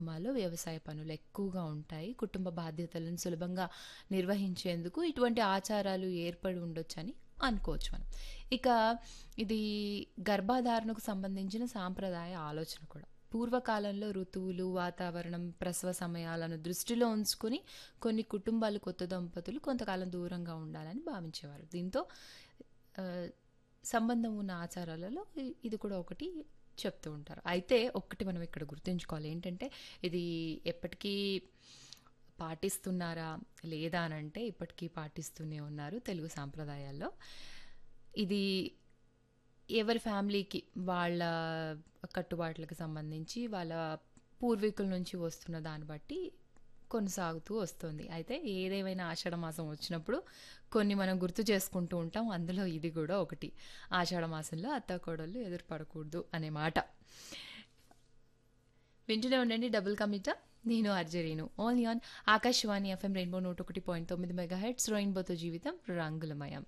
కుటుంబాల్లో వ్యవసాయ పనులు ఎక్కువగా ఉంటాయి. కుటుంబ బాధ్యతలను సులభంగా నిర్వహించేందుకు ఇటువంటి ఆచారాలు ఏర్పడి ఉండొచ్చని అనుకోవచ్చు మనం. ఇక ఇది గర్భధారణకు సంబంధించిన సాంప్రదాయ ఆలోచన కూడా. పూర్వకాలంలో ఋతువులు, వాతావరణం, ప్రసవ సమయాలను దృష్టిలో ఉంచుకొని కొన్ని కుటుంబాలు కొత్త దంపతులు కొంతకాలం దూరంగా ఉండాలని భావించేవారు. దీంతో ఆహ్, సంబంధం ఉన్న ఆచారాలలో ఇ ఇది కూడా ఒకటి చెప్తూ ఉంటారు. అయితే ఒక్కటి మనం ఇక్కడ గుర్తుంచుకోవాలి ఏంటంటే ఇది ఎప్పటికీ పాటిస్తున్నారా? లేదా అనంటే ఇప్పటికీ పాటిస్తూనే ఉన్నారు తెలుగు సాంప్రదాయాల్లో. ఇది ఎవరి ఫ్యామిలీకి వాళ్ళ కట్టుబాట్లకు సంబంధించి వాళ్ళ పూర్వీకుల నుంచి వస్తున్న దాన్ని బట్టి కొనసాగుతూ వస్తుంది. అయితే ఏదేమైనా ఆషాఢ మాసం వచ్చినప్పుడు కొన్ని మనం గుర్తు చేసుకుంటూ ఉంటాం. అందులో ఇది గూడా ఒకటి. ఆషాఢ మాసంలో అత్తాకోడళ్ళు ఎదురు పడకూడదు అనే మాట. వింటూనే ఉండండి డబుల్ కమిటా. నేను RJ Renu. Only on Akashvani FM rainbow 101.9 megahertz రెయిన్బోతో జీవితం రంగులమయం.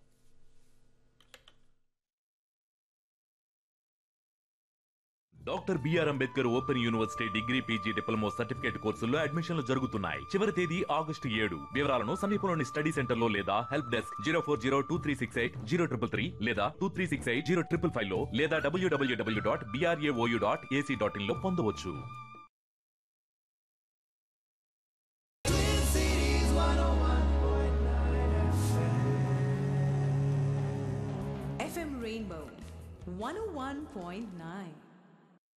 Doctor B R Ambedkar open university degree PG diploma certificate కోర్సుల్లో అడ్మిషన్లు జరుగుతున్నాయి చివరి తేదీ ఆగస్టు ఏడు వివరాలను సమీపంలోని స్టడీ సెంటర్ లో లేదా help desk zero four zero two three six eight zero triple three లేదా two three six eight zero triple five లో లేదా WWW dot BRAOU dot AC dot in లో పొందవచ్చు FM Rainbow 101.9.